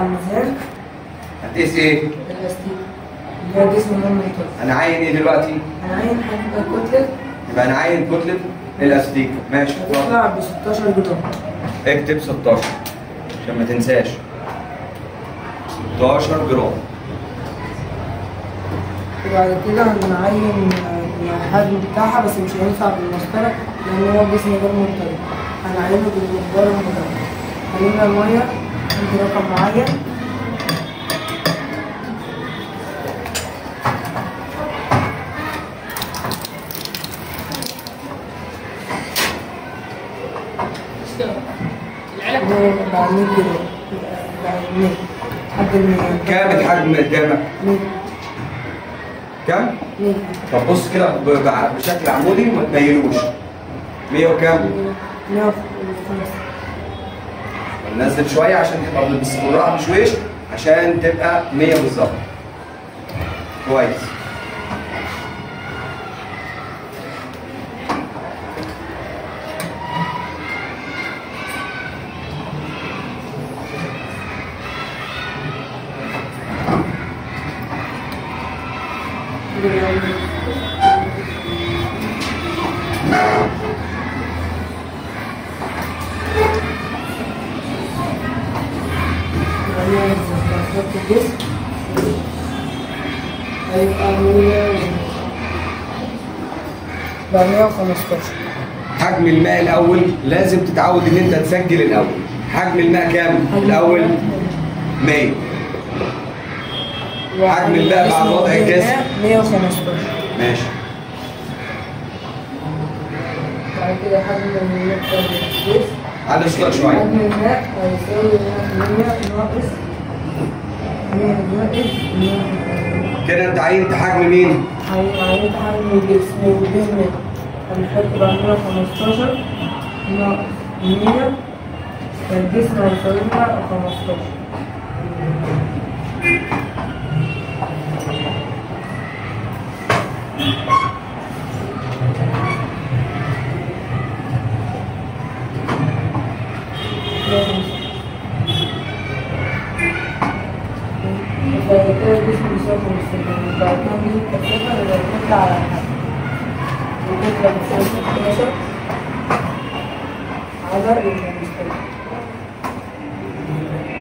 على الميزان هتقيس ايه؟ الاستيك اللي هو جسم غير منتظم انا عاين ايه دلوقتي؟ انا عايز حاجه كتله يبقى انا عاين كتله الاستيك ماشي هتطلع ب 16 جرام اكتب 16 عشان ما تنساش 16 جرام وبعد كده هنعين الحجم بتاعها بس مش هينفع بالمسطرة لأن هو جسم غير منتظم هنعينه بالمقدار المنتظم هنملى المية عندي رقم معين بعد 100 جرام بعد 100 حد المية كام الحجم قدامك؟ 100 كام؟ 100 طب بص كده ب- ب- بشكل عمودي وما تميلوش 100 وكام؟ 105 نزل شويه عشان تبقى بس بالراحه بشويش عشان تبقى 100 بالظبط كويس الجسم هيبقى 100 بقى 115 حجم الماء الاول لازم تتعود ان انت تسجل الاول حجم الماء كام الاول 100 حجم الماء مع وضع الجسم 115 ماشي بعد كده حجم الماء الجسم عدد صوتك شويه حجم الماء هيساوي 100 ناقص 100 ناقص 100 كده انت عينت حجم مين؟ عينت حجم الجسم والجسم هنحط بقى 115 ناقص 100 فالجسم هيساوي لنا 15 بعد كده الجسم بيساوي 15 بعد كده نجيب الكثافة اللي بتطلع على الحجم الكتلة بتساوي 16 على ال 15